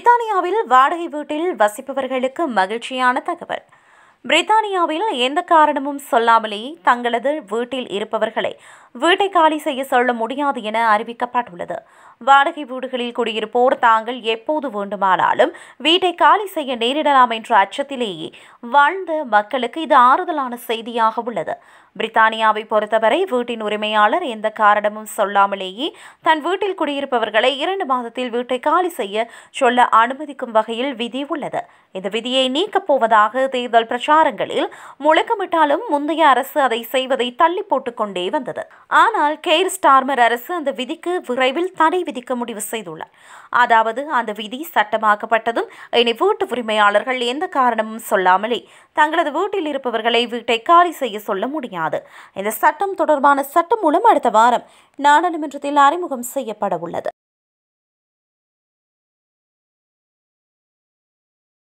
பிரித்தானியாவில் வாடகை வீட்டில் வசிப்பவர்களுக்கு மகிழ்ச்சியான தகவல் பிரித்தானியாவில் எந்த காரணமும் சொல்லாமலே தங்களது வீட்டில் இருப்பவர்களை வீட்டை காலி செய்ய சொல்ல முடியாது என அறிவிக்கப்பட்டுள்ளது வாடகை வீடுகளில் குடியிருப்போர் தாங்கள் எப்போது வேண்டுமானாலும் வீட்டை காலி செய்ய நேரிடலாம் என்ற அச்சத்திலேயே வாழ்ந்த மக்களுக்கு இது ஆறுதலான செய்தியாக உள்ளது பிரித்தானியாவை பொறுத்தவரை வீட்டின் உரிமையாளர் எந்த காரணமும் சொல்லாமலேயே தன் வீட்டில் குடியிருப்பவர்களை இரண்டு மாதத்தில் வீட்டை காலி செய்ய சொல்ல அனுமதிக்கும் வகையில் விதி உள்ளது இந்த விதியை நீக்கப் போவதாக தேர்தல் பிரச்சாரங்களில் முழக்கமிட்டாலும் முந்தைய அரசு அதை செய்வதை தள்ளி போட்டுக்கொண்டே வந்தது ஆனால் கெய்ர் ஸ்டார்மர் அரசு அந்த விதிக்கு விரைவில் தடை விதிக்க முடிவு செய்துள்ளார் அதாவது அந்த விதி சட்டமாக்கப்பட்டதும் இனி வீட்டு உரிமையாளர்கள் எந்த காரணமும் சொல்லாமலே தங்களது வீட்டில் இருப்பவர்களை வீட்டை காலி செய்ய சொல்ல முடியாது இந்த சட்டம் தொடர்பான சட்டம் மூலம் அடுத்த வாரம் நாடாளுமன்றத்தில் அறிமுகம் செய்யப்பட உள்ளது